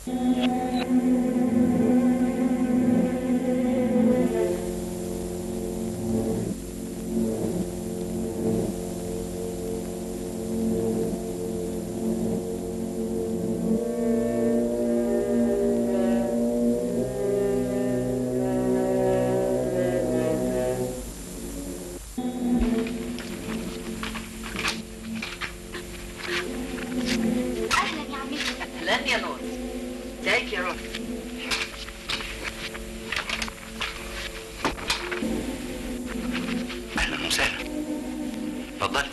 اهلا يا عمتي لن يا نور ازيك يا روح اهلا وسهلا اتفضلي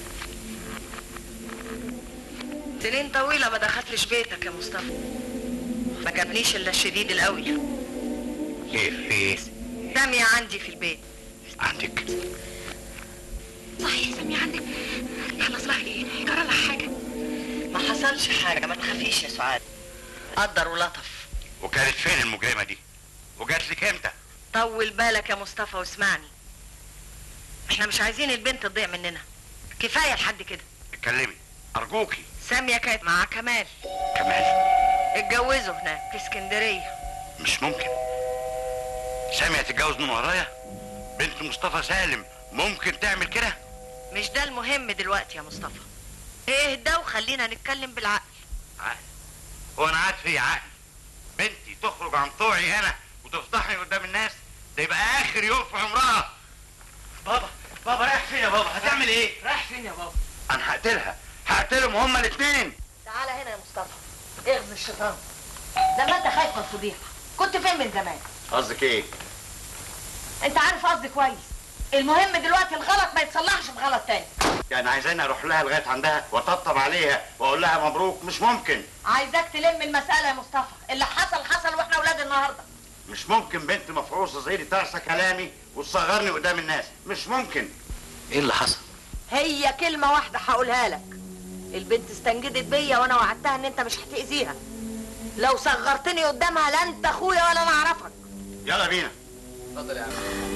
سنين طويلة ما دخلتش بيتك يا مصطفى ما جابنيش الا الشديد القوي خير في ايه سامية عندي في البيت عندك صحيح يا سامية عندك خلص لها ايه جرى لها حاجة ما حصلش حاجة ما تخافيش يا سعاد قدر ولطف وكانت فين المجرمه دي وجات لك امتى طول بالك يا مصطفى واسمعني احنا مش عايزين البنت تضيع مننا كفاية لحد كده اتكلمي ارجوكي سامية كانت مع كمال كمال اتجوزوا هناك في اسكندرية مش ممكن سامية تتجوز من ورايا بنت مصطفى سالم ممكن تعمل كده مش ده المهم دلوقتي يا مصطفى اهدى وخلينا نتكلم بالعقل عقل هو انا قاعد في عقل بنتي تخرج عن طوعي انا وتفضحني قدام الناس ده يبقى اخر يوم في عمرها بابا بابا رايح فين يا بابا هتعمل ايه رايح فين يا بابا انا هقتلها هقتلهم هما الاثنين تعالى هنا يا مصطفى اغزي الشيطان ده ما انت خايف من الفضيحة كنت فين من زمان قصدك ايه انت عارف قصدي كويس المهم دلوقتي الغلط ما يتصلحش بغلط تاني يعني عايزاني اروح لها لغايه عندها واطبطب عليها واقول لها مبروك مش ممكن عايزاك تلم المسألة يا مصطفى اللي حصل حصل واحنا اولاد النهارده مش ممكن بنت مفعوصه زي دي تعصى كلامي وتصغرني قدام الناس مش ممكن ايه اللي حصل؟ هي كلمة واحدة هقولها لك البنت استنجدت بيا وانا وعدتها ان انت مش هتأذيها لو صغرتني قدامها لا انت اخويا ولا انا اعرفك يلا بينا اتفضل يا عم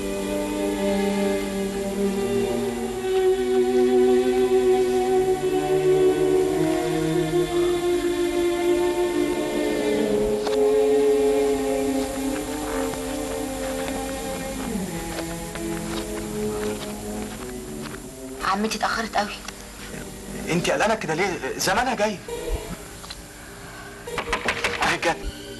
عمتي اتأخرت قوي انت قلقانه كده ليه زمانها جاي اهي جت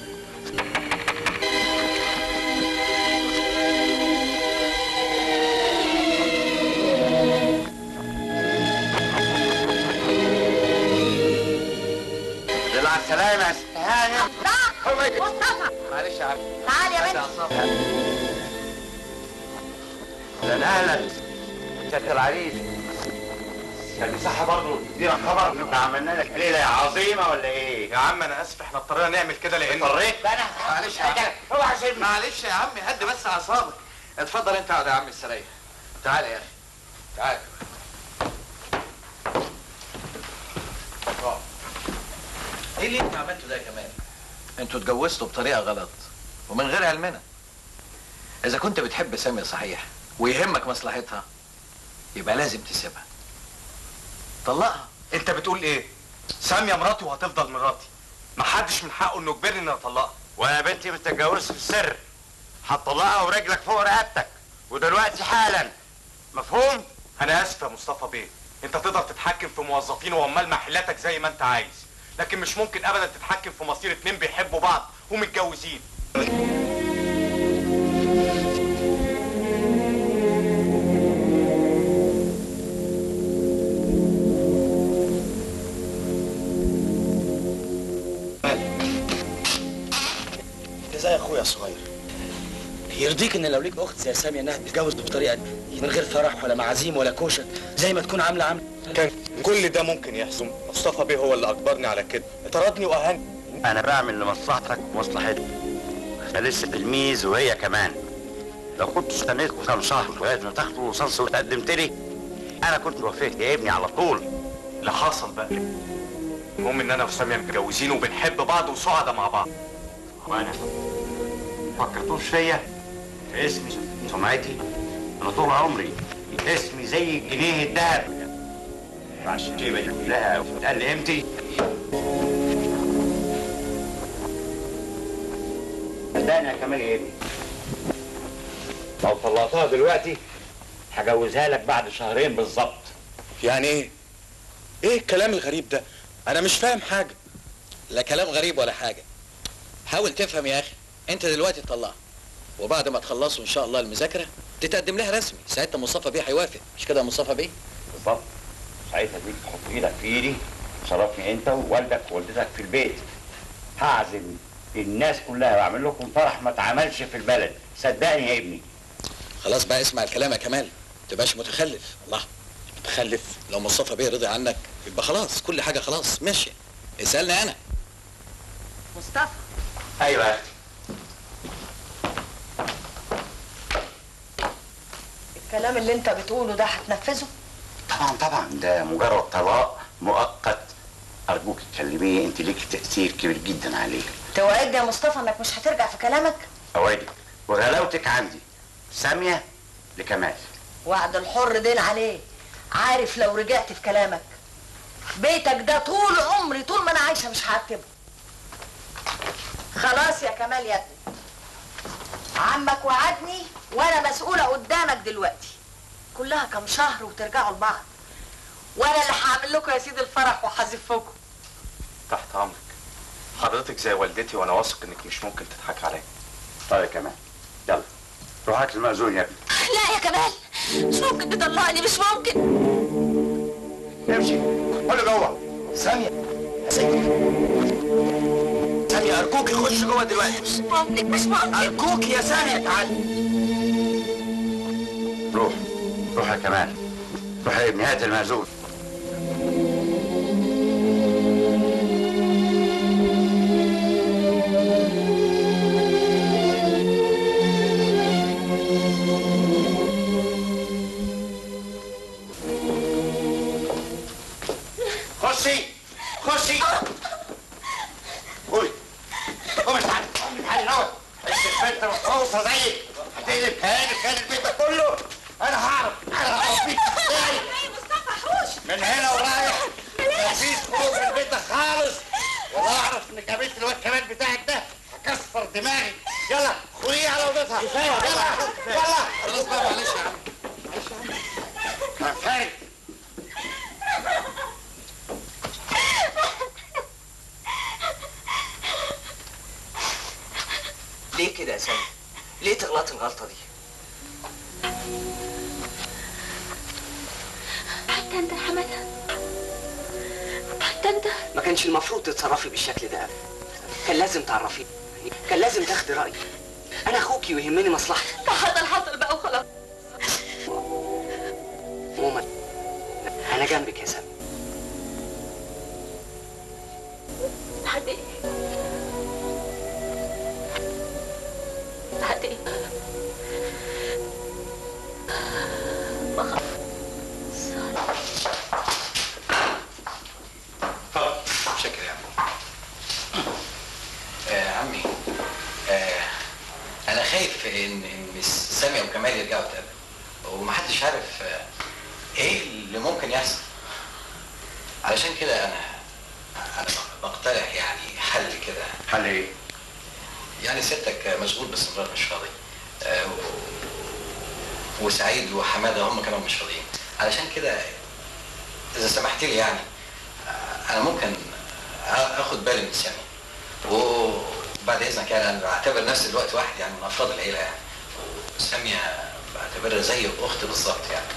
يلا على السلامه يا ست هانم مصطفى معلش يا عم تعال يا بنت اهلا اهلا شكل العريس كان صح برضه دي خبر احنا عملنا لك ليله عظيمه ولا ايه؟ يا عم انا اسف احنا اضطرينا نعمل كده لان اضطريت معلش يا عم اوعى سيبني معلش يا عم هد بس اعصابك اتفضل انت اقعد يا عم السريع تعال يا اخي تعال اقعد. ايه اللي انت عملته ده يا كمال؟ انتوا اتجوزتوا بطريقه غلط ومن غير علمنا اذا كنت بتحب سامية صحيح ويهمك مصلحتها يبقى لازم تسيبها طلقها انت بتقول ايه ساميه مراتي وهتفضل مراتي محدش من حقه انه يجبرني اني اطلقها وانا بنتي ما تتجوزش في السر هتطلقها ورجلك فوق رقبتك ودلوقتي حالا مفهوم؟ انا اسف يا مصطفى بيه انت تقدر تتحكم في موظفين وعمال محلاتك زي ما انت عايز لكن مش ممكن ابدا تتحكم في مصير اتنين بيحبوا بعض ومتجوزين ازاي يا اخويا الصغير يرضيك ان لو ليك اخت زي ساميه انها تتجوز بالطريقه دي من غير فرح ولا معازيم ولا كوشه زي ما تكون عامله عامله كان كل ده ممكن يحصل مصطفى بيه هو اللي اجبرني على كده طردني واهاني انا بعمل لمصلحتك ومصلحتك انا لسه تلميذ وهي كمان لو كنت استنيت كام شهر لغايه ما تاخد لصنص وتقدمت لي انا كنت وافقت يا ابني على طول اللي حصل بقى المهم ان انا وساميه متجوزين وبنحب بعض وسعداء مع بعض وانا فكرتوش فيا اسمي سمعتي انا طول عمري اسمي زي الجنيه الذهب عشان جيبك لها وتقل قيمتي كمال يا ابني لو طلقتها دلوقتي هجوزها لك بعد شهرين بالظبط يعني ايه ايه الكلام الغريب ده انا مش فاهم حاجه لا كلام غريب ولا حاجة حاول تفهم يا أخي أنت دلوقتي تطلعها وبعد ما تخلصوا إن شاء الله المذاكرة تتقدم لها رسمي ساعتها مصطفى بيه هيوافق مش كده يا مصطفى بيه؟ بالظبط ساعتها دي تحط ايدك في ايدي صرفني انت ووالدك ووالدتك في البيت هعزم الناس كلها واعمل لكم فرح ما اتعملش في البلد صدقني يا ابني خلاص بقى اسمع الكلام يا كمال ما تبقاش متخلف الله متخلف لو مصطفى بيه رضي عنك يبقى خلاص كل حاجة خلاص ماشية اسألني أنا مصطفى ايوه يا اختي الكلام اللي انت بتقوله ده هتنفذه طبعا طبعا ده مجرد طلاق مؤقت ارجوك تكلميه انت ليك تاثير كبير جدا عليه توعدني يا مصطفى انك مش هترجع في كلامك اوعدك وغلاوتك عندي ساميه لكمال وعد الحر دين عليه عارف لو رجعت في كلامك بيتك ده طول عمري طول ما انا عايشه مش هعتبه خلاص يا كمال يا ابني عمك وعدني وانا مسؤوله قدامك دلوقتي كلها كام شهر وترجعوا لبعض وانا اللي هعمل لكم يا سيدي الفرح وهزفكم تحت امرك حضرتك زي والدتي وانا واثق انك مش ممكن تضحك عليا طيب يا كمال يلا روح هات المأذون يا ابني لا يا كمال مش ممكن تطلقني مش ممكن امشي قول جوه سامية يا سيدي سامية أرجوك خش جوه دلوقتي مش ممكن مش ممكن أرجوك يا سامية تعالي روح روح يا كمال روح يا ابني هات المأذون خشي خشي قولي قومي تعالي قومي تعالي الاول البنت مخوصه زيك هتقلب كيان كيان البيت ده كله انا هعرف انا هربيك ازاي مصطفى حوش من هنا ورايح مفيش خروج من البيت ده خالص ولا اعرف انك قابلت الواد كمان بتاعك ده هكسر دماغي يلا خليه على اوضتها يلا يلا خلاص بقى معلش يا عم كفايه ليه كده يا سامية؟ ليه تغلط الغلطة دي؟ حتى انت يا حماده حتى انت ما كانش المفروض تتصرفي بالشكل ده أبدا كان لازم تعرفيه كان لازم تاخدي رأيي أنا أخوكي ويهمني مصلحتك ده حصل حصل بقى وخلاص عموما أنا جنبك يا سامية لحد ايه لحد ايه ما خلاص شكرا يا عم آه عمي آه انا خايف ان ان سامية وكمال يرجعوا تاني ومحدش عارف آه ايه اللي ممكن يحصل علشان كده انا انا بقترح يعني حل كده حل ايه؟ يعني ستك مشغول باستمرار مش فاضي آه، و- وسعيد وحماده هم كمان مش فاضيين علشان كده اذا سمحت لي يعني آه، انا ممكن آ- اخد بالي من سامي وبعد اذنك يعني انا بعتبر نفسي دلوقتي واحد يعني من افراد العيله يعني وساميه بعتبرها زي اختي بالظبط يعني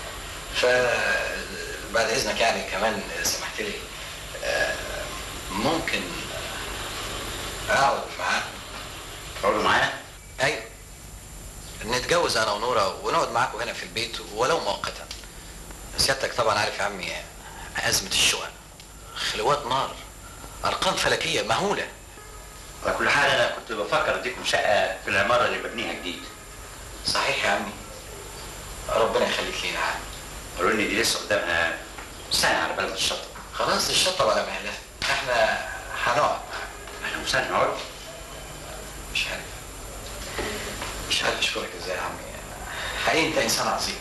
فبعد اذنك يعني كمان إذا سمحت لي آه، ممكن اقعد معاك تقعدوا معايا؟ ايوه نتجوز انا ونورا ونقعد معاكم هنا في البيت ولو مؤقتا سيادتك طبعا عارف يا عمي ازمه الشقق خلوات نار ارقام فلكيه مهوله على كل حال انا كنت بفكر اديكم شقه في العماره اللي ببنيها جديد صحيح يا عمي ربنا يخليك لينا يا عمي قالوا لي دي لسه قدامها سنه على بال ما تشطب خلاص الشطه على مهلها احنا هنقعد انا وسنه نقعد مش عارف مش عارف اشكرك ازاي يا عمي حقيقي انت انسان عظيم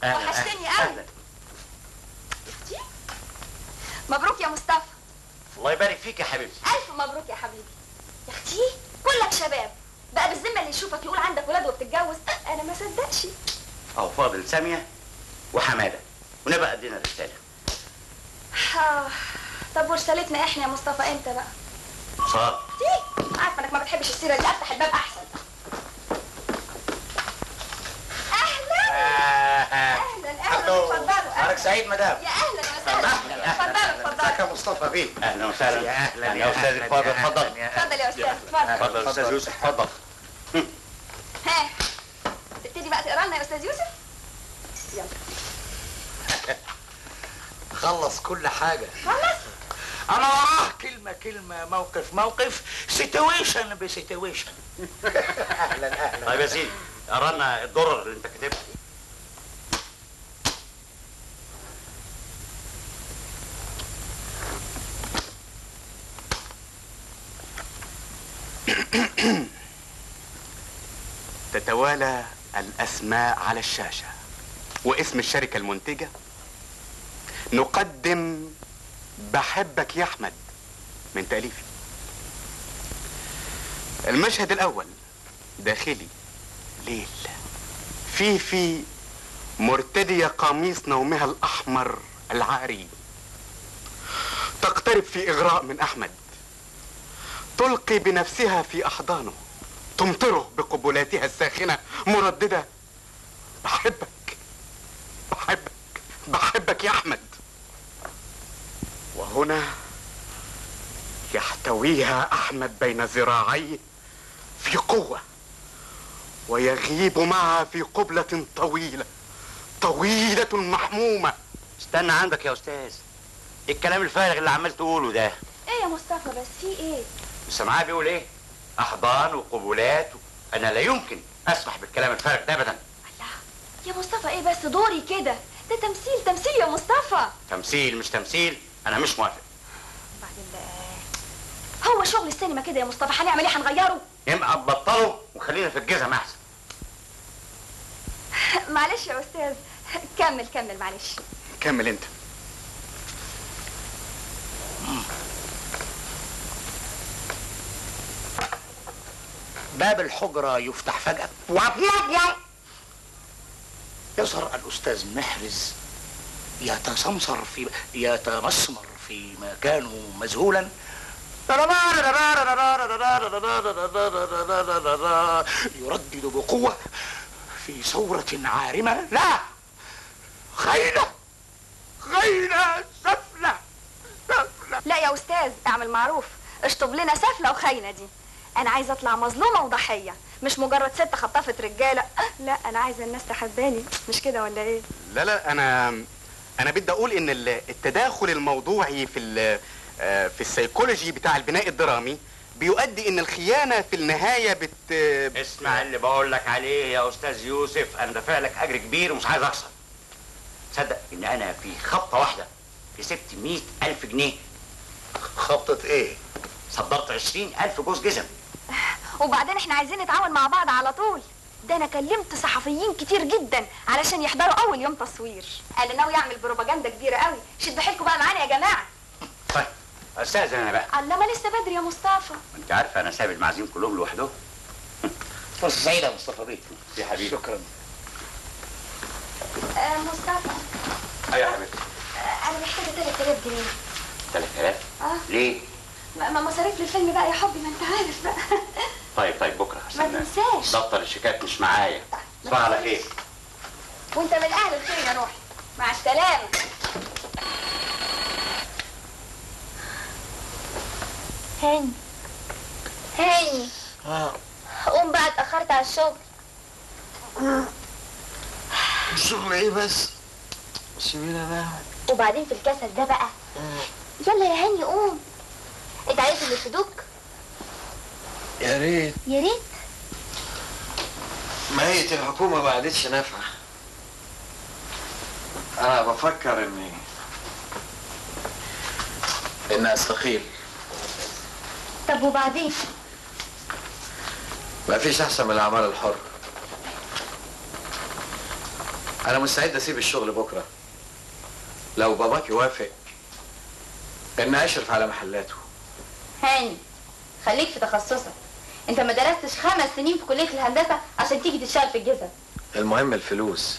أهلاً، وحشتني أهلاً. قوي شفتي؟ مبروك يا مصطفى الله يبارك فيك يا حبيبتي الف مبروك يا حبيبي يا اختي كلك شباب بقى بالذمه اللي يشوفك يقول عندك ولاد وبتتجوز انا ما صدقش اهو فاضل ساميه وحماده ونبقى ادينا رساله آه. طب ورسالتنا احنا يا مصطفى امتى بقى صار دي عارفه انك ما بتحبش السيره دي افتح الباب احسن اهلا اهلا اهلا اتفضلوا نهارك سعيد مدام يا اهلا يا وسهلا اتفضلوا ازيك اتفضلوا يا مصطفى بيه اهلا وسهلا يا أهلاً، يا يا استاذ أهلاً، اتفضل يا اتفضل أهلاً، يا اتفضل يا استاذ اتفضل اتفضل استاذ يوسف اتفضل ها تبتدي بقى تقرا لنا يا استاذ يوسف يلا خلص كل حاجة خلص انا وراه كلمه كلمه موقف موقف سيتويشن بسيتويشن اهلا اهلا طيب يا سيدي قرا لنا الدرر اللي انت كاتبها تتوالى الأسماء على الشاشة واسم الشركة المنتجة نقدم بحبك يا أحمد من تأليفي المشهد الأول داخلي ليل فيفي مرتدية قميص نومها الأحمر العاري تقترب في إغراء من أحمد تلقي بنفسها في أحضانه تمطره بقبلاتها الساخنة مرددة بحبك بحبك بحبك يا أحمد وهنا يحتويها أحمد بين ذراعيه في قوة ويغيب معها في قبلة طويلة طويلة محمومة استنى عندك يا استاذ إيه الكلام الفارغ اللي عمال تقوله ده ايه يا مصطفى بس في ايه سامعاه بيقول ايه احضان وقبولات و... انا لا يمكن اسمح بالكلام الفارغ ده ابدا الله يا مصطفى ايه بس دوري كده ده تمثيل تمثيل يا مصطفى تمثيل مش تمثيل انا مش موافق بعدين بقى هو شغل السينما كده يا مصطفى هنعمل ايه هنغيره يبقى تبطلوا وخلينا في الجزم احسن معلش يا استاذ كمل كمل معلش كمل انت باب الحجره يفتح فجاه يظهر الاستاذ محرز يتسمسر في يتمسمر في مكانه مذهولا يردد بقوة في ثورة عارمة لا خينة خينة سفلة سفلة لا يا استاذ اعمل معروف اشطب لنا سفله وخاينه دي انا عايزه اطلع مظلومه وضحيه مش مجرد ست خطفت رجاله لا انا عايزه الناس تحباني مش كده ولا ايه لا لا انا انا بدي اقول ان ال- التداخل الموضوعي في ال- آه، في السيكولوجي بتاع البناء الدرامي بيؤدي ان الخيانه في النهايه بت اسمع اللي بقول لك عليه يا استاذ يوسف انا دافع لك اجر كبير ومش عايز اخسر تصدق ان انا في خبطه واحده كسبت مئة ألف جنيه خبطة ايه؟ صدرت عشرين ألف جوز جزم وبعدين احنا عايزين نتعاون مع بعض على طول ده انا كلمت صحفيين كتير جدا علشان يحضروا اول يوم تصوير انا ناوي اعمل بروباجندا كبيره قوي شدوا حيلكم بقى معانا يا جماعه طيب استاذن انا بقى الله ما لسه بدري يا مصطفى انت عارفه انا سايب المعازيم كلهم لوحدهم فرصة سعيدة يا مصطفى بيه يا حبيبي شكرا آه مصطفى ايوه يا حبيبي آه انا محتاجه 3000 جنيه 3000 اه ليه؟ ما ما مصاريف للفيلم بقى يا حبي ما انت عارف بقى طيب طيب بكره ما هستناك. تنساش. دفتر الشيكات مش معايا ما صباح على تنساش. خير وانت من اهل الخير يا روحي مع السلامه هاني هاني اه قوم بقى اتأخرت على الشغل الشغل ايه بس سيبينا بقى وبعدين في الكسل ده بقى يلا يا هاني قوم انت عايز اللي يفيدوك يا ريت يا ريت ميت الحكومة ما عادتش نافعة أنا بفكر إني إني أستقيل طب وبعدين ما فيش أحسن من الأعمال الحرة انا مستعد اسيب الشغل بكره لو باباك يوافق ان اشرف على محلاته هاني خليك في تخصصك انت ما درستش خمس سنين في كليه الهندسه عشان تيجي تشتغل في الجزم المهم الفلوس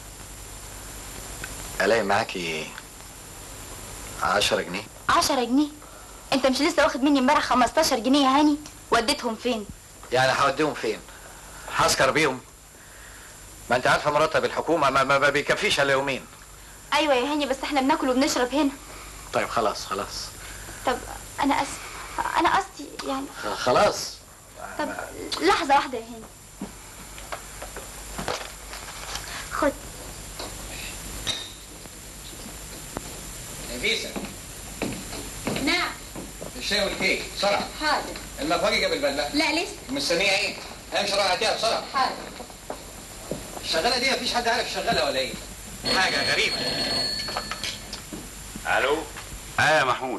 الاقي معاكي عشرة جنيه عشرة جنيه انت مش لسه واخد مني امبارح 15 جنيه يا هاني وديتهم فين يعني هوديهم فين هسكر بيهم ما انت عارفه مرتب الحكومه ما, ما, ما بيكفيش الا يومين ايوه يا هاني بس احنا بناكل وبنشرب هنا طيب خلاص خلاص طب انا اسف انا قصدي يعني خ- خلاص طب لحظه واحده يا هاني خد نفيسه نعم الشاي والكيك بسرعه حاضر المفاجئ قبل البلاء لا لسه مستنيه ايه امشي روح هاتيها بسرعه حاضر الشغاله دي مفيش حد عارف شغاله ولا ايه حاجه غريبه الو اه يا محمود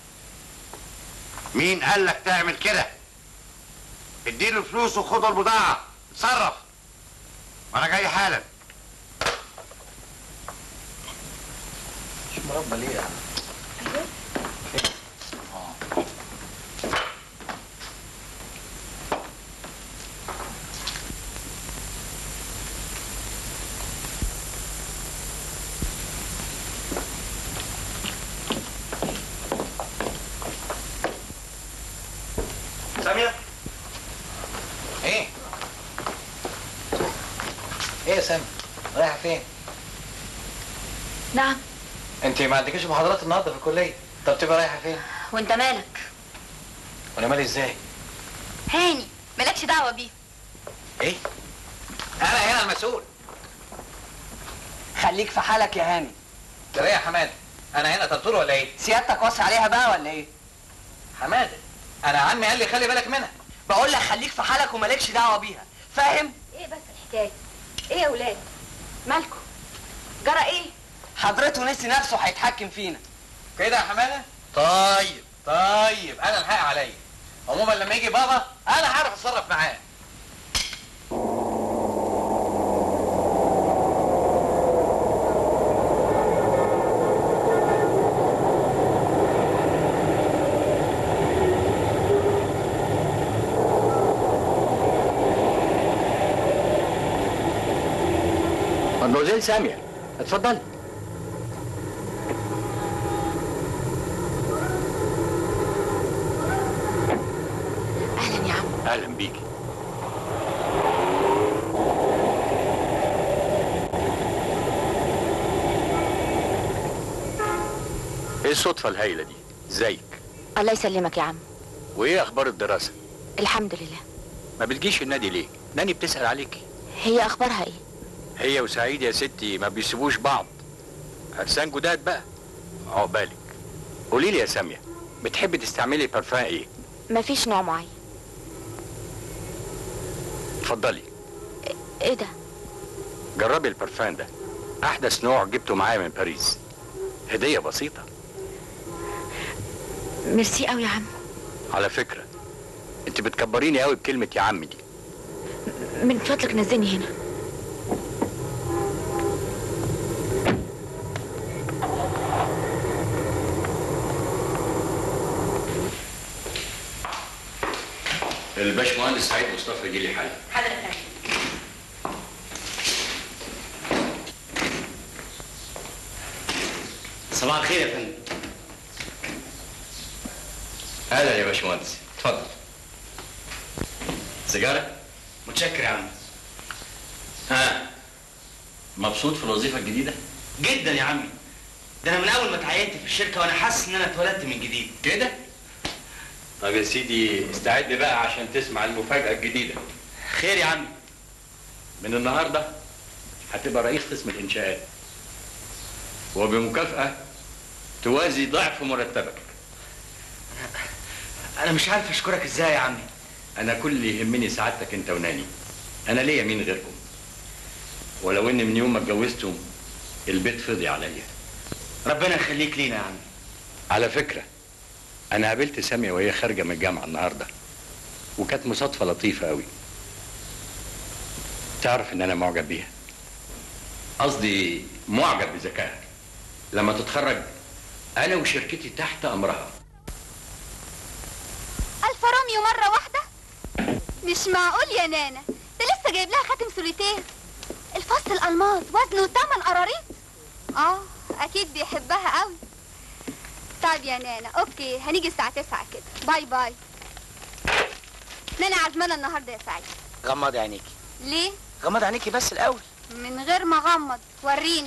مين قال لك تعمل كده اديله فلوس وخد البضاعه اتصرف وانا جاي حالا مش مربى ليه يعني ساميه ايه ايه يا سامي رايحه فين نعم انت ما عندكيش محاضرات النهارده في الكليه طب تبقى رايحه فين وانت مالك وانا مالي ازاي هاني مالكش دعوه بيه ايه انا هنا المسؤول خليك في حالك يا هاني ترى يا حماده انا هنا تطور ولا ايه سيادتك واصي عليها بقى ولا ايه حماده انا عمي قال لي خلي بالك منها بقول لك خليك في حالك ومالكش دعوه بيها فاهم ايه بس الحكايه ايه يا ولاد مالكم جرى ايه حضرته نسي نفسه هيتحكم فينا كده يا حماده طيب طيب انا الحق عليا عموما لما يجي بابا انا هعرف اتصرف معاه مدموزيل سامية اتفضلي اهلا يا عم اهلا بيكي ايه الصدفة الهايلة دي؟ ازيك؟ الله يسلمك يا عم وايه اخبار الدراسة؟ الحمد لله ما بتجيش النادي ليه؟ ناني بتسأل عليكي هي اخبارها ايه هي وسعيد يا ستي ما بيسيبوش بعض عرسان جداد بقى عقبالك قولي لي يا سامية بتحبي تستعملي بارفان ايه؟ مفيش نوع معين اتفضلي ايه ده جربي البرفان ده احدث نوع جبته معايا من باريس هدية بسيطة ميرسي قوي يا عم على فكرة انت بتكبريني قوي بكلمة يا عم دي من فضلك نزلني هنا الباشمهندس سعيد مصطفى يجي لي حل حاضر يا فندم صباح الخير يا فندم اهلا يا باشمهندس اتفضل سيجارة متشكر يا عم ها مبسوط في الوظيفة الجديدة جدا يا عمي ده انا من اول ما اتعينت في الشركه وانا حاسس ان انا اتولدت من جديد كده طب يا سيدي استعد بقى عشان تسمع المفاجأة الجديدة خير يا عمي من النهاردة هتبقى رئيس قسم الإنشاءات وبمكافأة توازي ضعف مرتبك انا مش عارف اشكرك ازاي يا عمي أنا كل اللي يهمني سعادتك أنت وناني أنا ليا مين غيركم ولو إن من يوم ما اتجوزتم البيت فضي عليا ربنا يخليك لينا يا عمي على فكرة أنا قابلت سامية وهي خارجة من الجامعة النهاردة وكانت مصادفة لطيفة أوي تعرف إن أنا معجب بيها قصدي معجب بذكائك لما تتخرج انا وشركتي تحت امرها الف روميو مرة واحدة مش معقول يا نانا ده لسه جايب لها خاتم سوليتير الفص الألماس وزنه 8 قراريط اه اكيد بيحبها قوي طيب يا نانا اوكي هنيجي الساعة 9 كده باي باي نانا عزمانة النهاردة يا سعيد غمضي عينيكي ليه؟ غمضي عينيكي بس الاول من غير ما اغمض وريني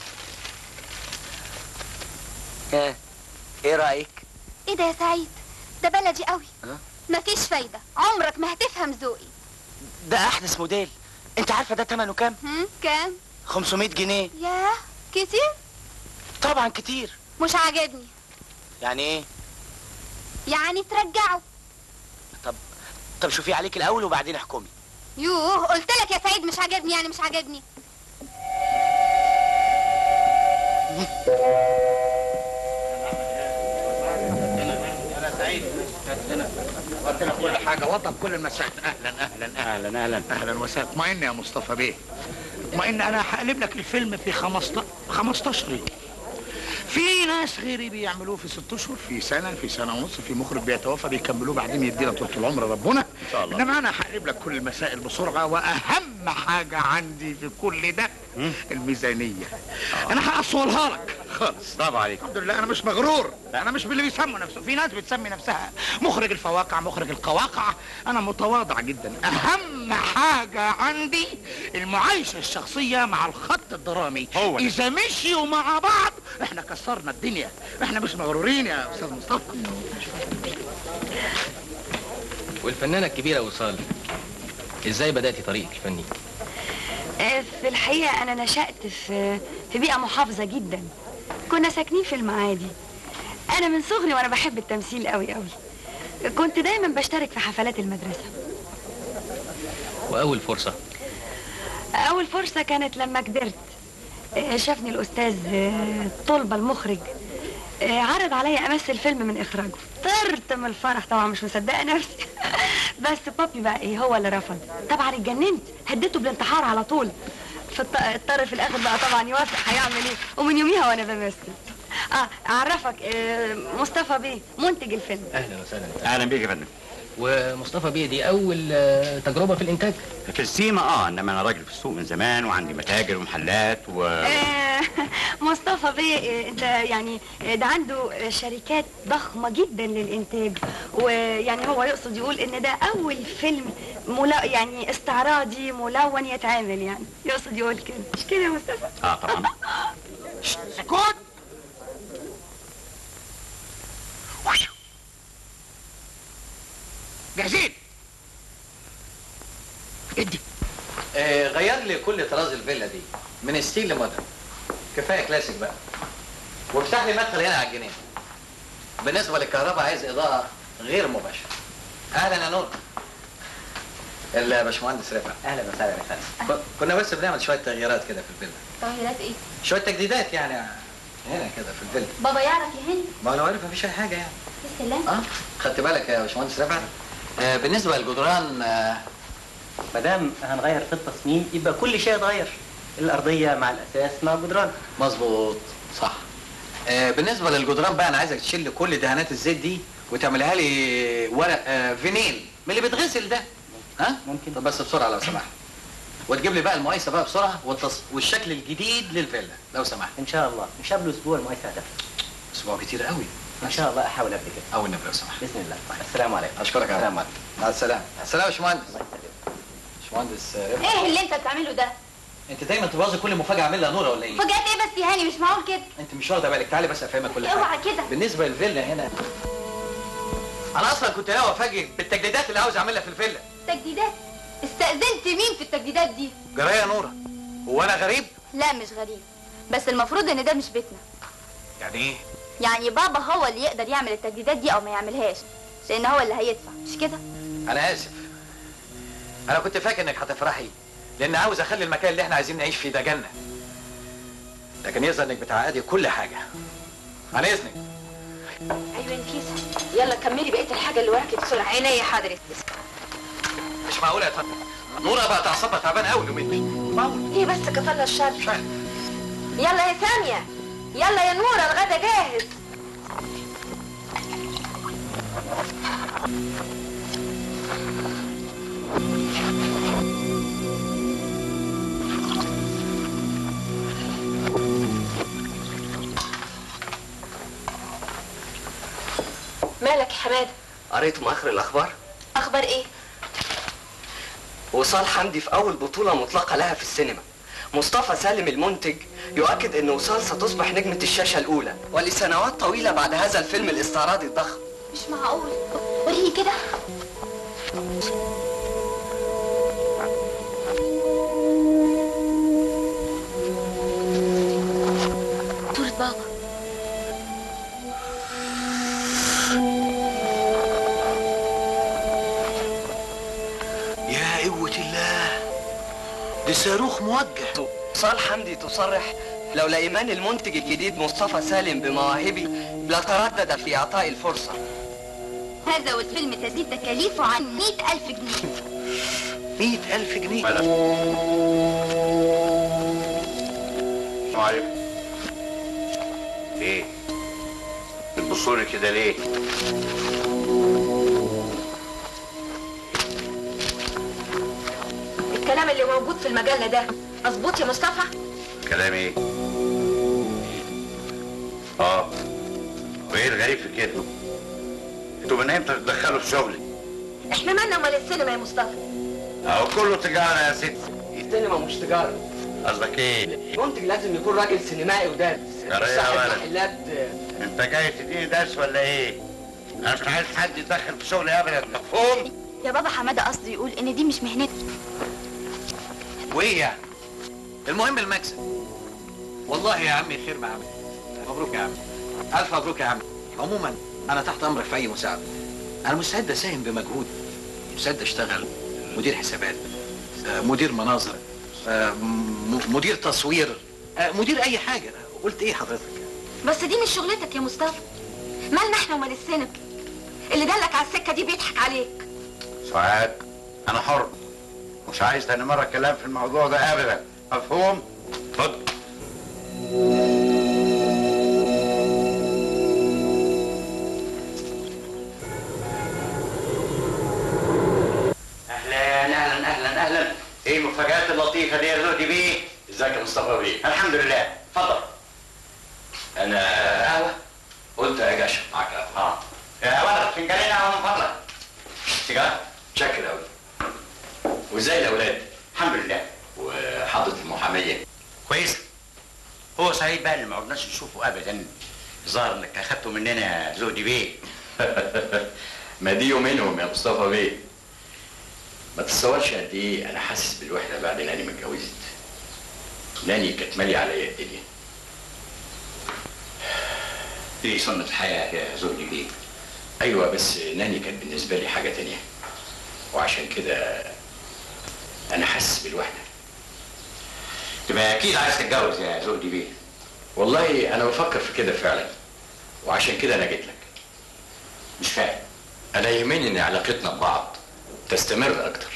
ها ايه رايك ايه ده يا سعيد ده بلدي قوي ها؟ مفيش فايدة عمرك ما هتفهم ذوقي ده احدث موديل انت عارفه ده ثمنه كام هم كام 500 جنيه ياه كتير طبعا كتير مش عاجبني يعني ايه يعني ترجعه طب شوفي عليك الاول وبعدين احكمي يوه قلت لك يا سعيد مش عاجبني يعني مش عاجبني كل حاجه وضب كل المسائل اهلا اهلا اهلا اهلا اهلا وسهلا اطمئن يا مصطفى بيه اطمئن انا هقلب لك الفيلم في 15 15 يوم في ناس غيري بيعملوه في ست اشهر في سنه في سنه ونص في مخرج بيتوفى بيكملوه بعدين يدينا طول العمر ربنا ان شاء الله انما انا هقلب لك كل المسائل بسرعه واهم حاجه عندي في كل ده الميزانيه انا هقصولها لك خالص برافو عليك الحمد لله انا مش مغرور انا مش باللي بيسموا نفسه في ناس بتسمي نفسها مخرج الفواقع مخرج القواقع انا متواضع جدا اهم حاجه عندي المعايشه الشخصيه مع الخط الدرامي هو ده. اذا مشيوا مع بعض احنا كسرنا الدنيا احنا مش مغرورين يا استاذ مصطفى والفنانة الكبيرة وصال ازاي بدأتي طريقك الفني؟ آه، في الحقيقة أنا نشأت في في بيئة محافظة جدا كنا ساكنين في المعادي أنا من صغري وأنا بحب التمثيل قوي قوي كنت دايما بشترك في حفلات المدرسة وأول فرصة أول فرصة كانت لما كبرت آه، شافني الأستاذ آه، طلبة المخرج آه، عرض عليا أمثل فيلم من إخراجه طرت من الفرح طبعا مش مصدقة نفسي بس بابي بقى إيه هو اللي رفض طبعا اتجننت هديته بالانتحار على طول فالط- اضطر في الآخر بقى طبعا يوافق هيعمل إيه ومن يوميها وأنا بمثل اه اعرفك آه، مصطفى بيه منتج الفيلم أهلا وسهلا اهلا بيك يا فندم ومصطفى بيه دي أول آه، تجربة في الإنتاج في السيما اه انما انا راجل في السوق من زمان وعندي متاجر ومحلات و آه، مصطفى بيه آه، انت يعني آه، ده عنده آه، شركات ضخمة جدا للإنتاج ويعني هو يقصد يقول إن ده أول فيلم ملا يعني استعراضي ملون يتعمل يعني يقصد يقول كده مش كده يا مصطفى؟ اه طبعا اسكت جاهزين ادي آه غير لي كل طراز الفيلا دي من ستيل لمودرن كفايه كلاسيك بقى وافتح لي مدخل هنا على الجنينه بالنسبه للكهرباء عايز اضاءه غير مباشره اهلا يا نور الباشمهندس رفعت اهلا وسهلا يا فندم ك- كنا بس بنعمل شويه تغييرات كده في الفيلا تغييرات ايه؟ شويه تجديدات يعني هنا كده في الفيلا بابا يعرف يهن ما هو لو عرف مفيش اي حاجه يعني بالسلام اه خدت بالك يا باشمهندس رفعت آه بالنسبه للجدران آه ما دام هنغير في التصميم يبقى كل شيء يتغير الارضيه مع الاساس مع الجدران مظبوط صح آه بالنسبه للجدران بقى انا عايزك تشيل كل دهانات الزيت دي وتعملها لي ورق آه فينيل من اللي بيتغسل ده ها ممكن. طب بس بسرعه لو سمحت وتجيب لي بقى المقايسه بقى بسرعه والتص... والشكل الجديد للفيلا لو سمحت ان شاء الله مش قبل اسبوع المقايسه هتفتح اسبوع كتير قوي ان شاء الله احاول قبل كده او النبي لو سمحت باذن الله السلام عليكم اشكرك يا السلام عم. عليكم مع السلامه السلام يا باشمهندس باشمهندس آه، رفعت. ايه اللي انت بتعمله ده؟ انت دايما تبوظي كل مفاجاه اعملها نوره ولا ايه؟ فجأة ايه بس يا هاني مش معقول كده انت مش واخده بالك تعالي بس افهمك كل حاجه اوعى كده بالنسبه للفيلا هنا انا اصلا كنت ناوي افاجئك بالتجديدات اللي عاوز اعملها في الفيلا تجديدات استأذنت مين في التجديدات دي؟ جرايه يا نوره هو انا غريب لا مش غريب بس المفروض ان ده مش بيتنا يعني ايه يعني بابا هو اللي يقدر يعمل التجديدات دي او ما يعملهاش لان هو اللي هيدفع مش كده انا اسف انا كنت فاكر انك هتفرحي لان عاوز اخلي المكان اللي احنا عايزين نعيش فيه ده جنه لكن يظهر انك بتعقدي كل حاجه عن اذنك أيوة نفيسة يلا كملي بقية الحاجة اللي وراكي بسرعة عينيا حضرتك مش معقوله يا فندم نورة بقى تعصبها تعبان قوي اليومين دول معقول ليه بس كفلنا الشر يلا يا سامية يلا يا نورة الغدا جاهز مالك يا حماده قريتم اخر الاخبار اخبار ايه وصال حمدي في اول بطوله مطلقه لها في السينما مصطفى سالم المنتج يؤكد ان وصال ستصبح نجمه الشاشه الاولى ولسنوات طويله بعد هذا الفيلم الاستعراضي الضخم مش معقول وريني كده صورة بابا يا قوة الله ده صاروخ موجه وصال حمدي تصرح لولا ايمان المنتج الجديد مصطفى سالم بمواهبي لتردد في اعطائي الفرصه هذا والفيلم تزيد تكاليفه عن مئة ألف جنيه مئة ألف جنيه السلام عليكم ايه بتبصوا لي كده ليه الكلام اللي موجود في المجلة ده مظبوط يا مصطفى كلام ايه اه وايه الغريب في كده انتوا من امتى تتدخلوا في شغلي احنا مالنا امال السينما يا مصطفى اهو كله تجاره يا ستي السينما مش تجاره قصدك ايه المنتج لازم يكون راجل سينمائي ودارس يا ريت يا صاحب ولد. محلات انت جاي تديني درس ولا ايه انا مش عايز حد يتدخل في شغلي ابدا مفهوم يا بابا حمادة قصده يقول إن دي مش مهنته وايه يعني المهم المكسب والله يا عمي خير ما عمل مبروك يا عمي الف مبروك يا عمي عموما انا تحت امرك في اي مساعده انا مستعد اساهم بمجهود مستعد اشتغل مدير حسابات آه، مدير مناظر آه، م- مدير تصوير آه، مدير اي حاجه قلت ايه حضرتك بس دي مش شغلتك يا مصطفى مالنا احنا ومال السينما اللي دلك على السكة دي بيضحك عليك سعاد انا حر مش عايز تاني مره كلام في الموضوع ده ابدا مفهوم اتفضل اهلا اهلا اهلا اهلا ايه المفاجآت اللطيفه دي يا زوجي بيه ازيك يا مصطفى بيه الحمد لله اتفضل انا قهوه قلت اجي اشرب معاك قهوه اه يا ولد فنجانين قهوه من فضلك سيجاره شكر قوي وازاي الاولاد الحمد لله وحضرة المحاميه كويس هو سعيد بقى اللي ما عدناش نشوفه ابدا الظاهر انك اخدته مننا يا زودي بيه ما دي منهم يا مصطفى بيه ما تتصورش قد ايه انا حاسس بالوحده بعد ناني ما اتجوزت ناني كانت ماليه عليا الدنيا دي سنة الحياة يا زوجي بيه ايوه بس ناني كانت بالنسبه لي حاجه تانية وعشان كده انا حاسس بالوحده تبقى اكيد عايز تتجوز يا زوجي بيه والله انا بفكر في كده فعلا وعشان كده انا جيت لك مش فاهم انا يهمني ان علاقتنا ببعض تستمر اكتر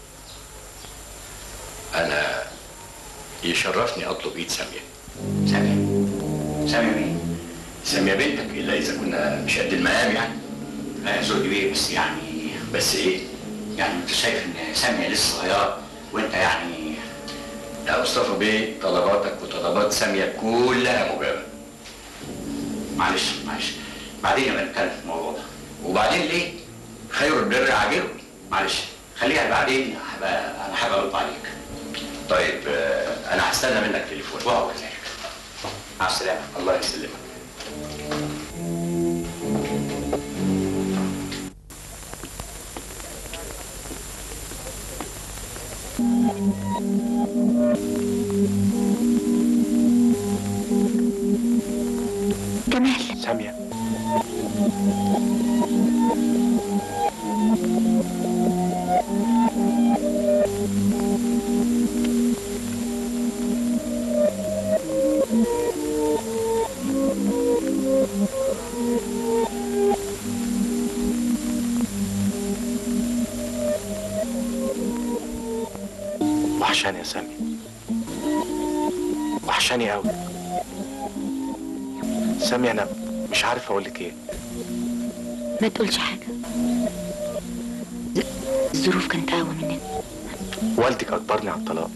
انا يشرفني اطلب ايد ساميه سامية سامية مين؟ ساميه بنتك الا اذا كنا مش قد المقام يعني لا يا زوجي بيه بس يعني بس ايه يعني انت شايف ان سامية لسه صغيرة وانت يعني يا مصطفى بيه طلباتك وطلبات ساميه كلها مجابه معلش معلش بعدين نبقى نتكلم في الموضوع ده وبعدين ليه خير البر عاجله معلش خليها بعدين هبقى انا هبقى ارد عليك طيب آه، انا هستنى منك تليفون وهو كذلك مع السلامة الله يسلمك كمال سامية وحشاني يا سامي وحشاني قوي سامي انا مش عارف اقول لك ايه ما تقولش حاجة الظروف كانت أقوى مننا والدك اجبرني على الطلاق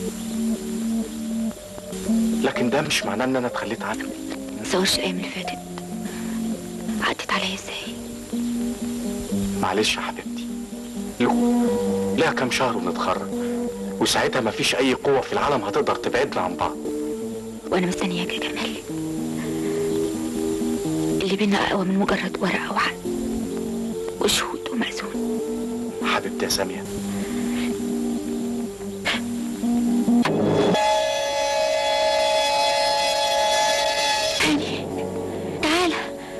لكن ده مش معناه ان انا اتخليت عنك متصورش الأيام اللي فاتت عدت عليا ازاي معلش يا حبيبتي لو لها كام شهر ونتخرج وساعتها مفيش اي قوة في العالم هتقدر تبعدنا عن بعض وأنا مستنياك يا جمال اللي بينا أقوى من مجرد ورقة وعقد وشهود ومأذون حبيبتي يا سامية هاني تعالى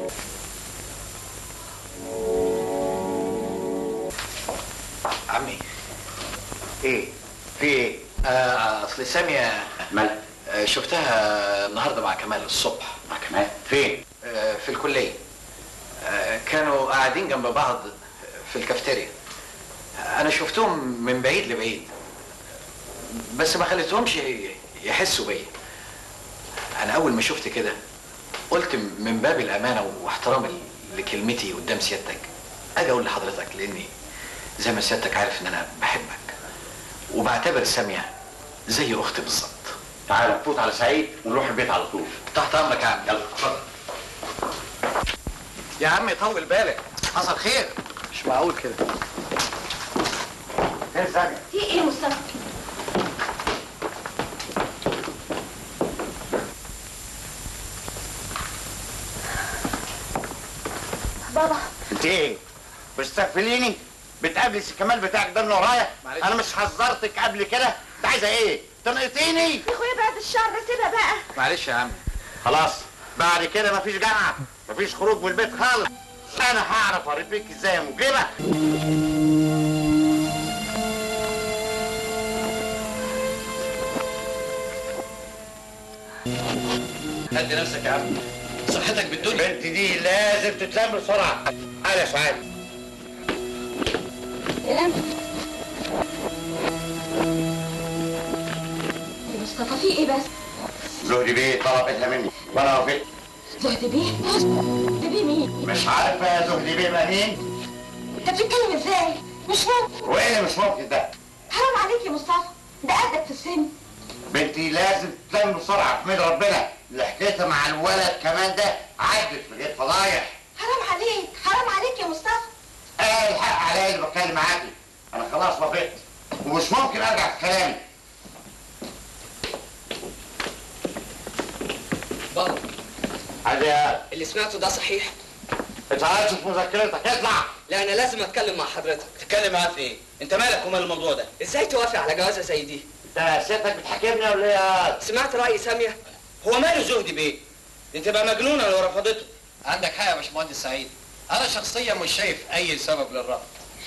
عمي ايه في ايه آه اصل سامية مالك آه شفتها النهارده مع كمال الصبح مع كمال فين آه في الكلية آه كانوا قاعدين جنب بعض في الكافتيريا انا شفتهم من بعيد لبعيد بس ما خليتهمش يحسوا بيا انا اول ما شفت كده قلت من باب الامانه واحترام لكلمتي قدام سيادتك اجي اقول لحضرتك لاني زي ما سيادتك عارف ان انا بحبك وبعتبر ساميه زي اختي بالظبط تعال فوت على سعيد ونروح البيت على طول تحت امرك يا عم يلا اتفضل يا عم طول بالك حصل خير مش معقول كده فين سامي في ايه مصطفى بابا انت ايه بتستغفليني بتقابلي الكمال بتاعك ده من ورايا معلش. انا مش حذرتك قبل كده انت عايزه ايه تنقطيني يا اخويا بعد الشر سيبها بقى معلش يا عم خلاص بعد كده مفيش جامعه مفيش خروج من البيت خالص انا هعرف اربيك ازاي يا مجرمه هدي نفسك يا عم صحتك بالدنيا البنت دي لازم تتلم بسرعه انا سعيد يا مصطفى في ايه بس زهدي بيه طلبتها مني وانا وافقت زهد بيه زهد بيه مين مش عارفه يا زهدي بيه بقى مين انت بتتكلم ازاي مش ممكن وايه اللي مش ممكن ده حرام عليك يا مصطفى ده قدك في السن بنتي لازم تتلم بسرعه في ميد ربنا اللي حكيتها مع الولد كمان ده عدت في غير فضايح حرام عليك حرام عليك يا مصطفى انا الحق عليا اللي بتكلم معاكي انا خلاص وافقت ومش ممكن ارجع في كلامي بابا عادي يا اللي سمعته ده صحيح انت عايز في مذكرتك اطلع لا انا لازم اتكلم مع حضرتك تتكلم معاه في ايه؟ انت مالك ومال الموضوع ده؟ ازاي توافق على جوازه زي دي انت سيادتك بتحاكمني ولا ايه يا سمعت راي ساميه هو ماله زهدي بيه؟ دي تبقى مجنونه لو رفضته عندك حق يا باشمهندس سعيد انا شخصيا مش شايف اي سبب للرفض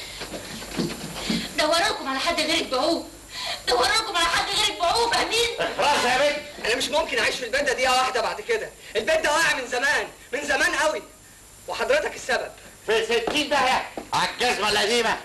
دوروكم على حد غيرك بعوه دوروكم على حد غيرك بعوه فاهمين خلاص يا بنت انا مش ممكن اعيش في البيت ده دقيقه واحده بعد كده البيت ده واقع من زمان من زمان قوي وحضرتك السبب في ستين داهية على الجزمة القديمة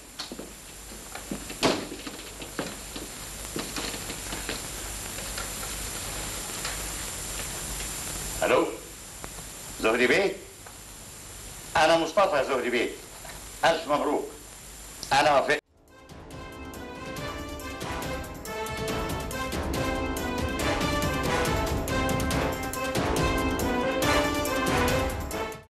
الو زهدي بيه انا مصطفى يا زهدي بيه الف مبروك انا وافقت